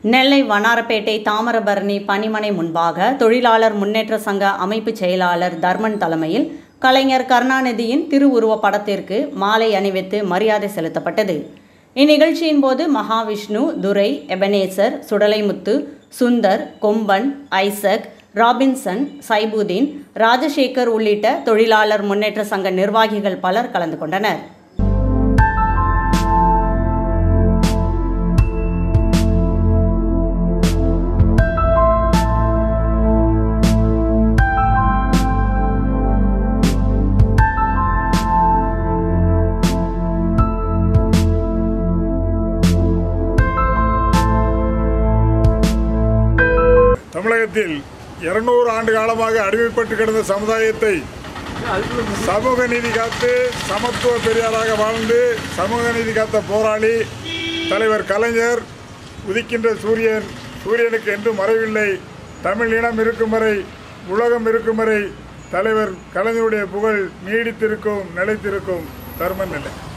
நெல்லை வண்ணாரப்பேட்டை தாமிரபரணி பணிமனை முன்பாக தொழிலாளர் முன்னேற்ற சங்க அமைப்பு செயலாளர் தர்மன் தலைமையில் கலைஞர் கருணாநிதியின் திருவுருவ படத்திற்கு மாலை அணிவித்து மரியாதை செலுத்தப்பட்டது இந்நிகழ்ச்சியின் போது மகாவிஷ்ணு துரை எபனேசர் சுடலைமுத்து சுந்தர் கொம்பன் ஐசக் ராபின்சன் சைபுதீன் ராஜசேகர் உள்ளிட்ட தொழிலாளர் முன்னேற்ற சங்க நிர்வாகிகள் பலர் கலந்து கொண்டனர் தமிழகத்தில் இருநூறு ஆண்டு காலமாக அடிமைப்பட்டு கிடந்த சமுதாயத்தை சமூக நீதி காத்து சமத்துவ பெரியாராக வாழ்ந்து சமூக நீதி காத்த போராளி தலைவர் கலைஞர் உதிக்கின்ற சூரியன் சூரியனுக்கு என்றும் மறைவில்லை தமிழ் இனம் இருக்கும் வரை உலகம் இருக்கும் வரை தலைவர் கலைஞருடைய புகழ் நீடித்திருக்கும் நிலைத்திருக்கும் தர்ம நிலை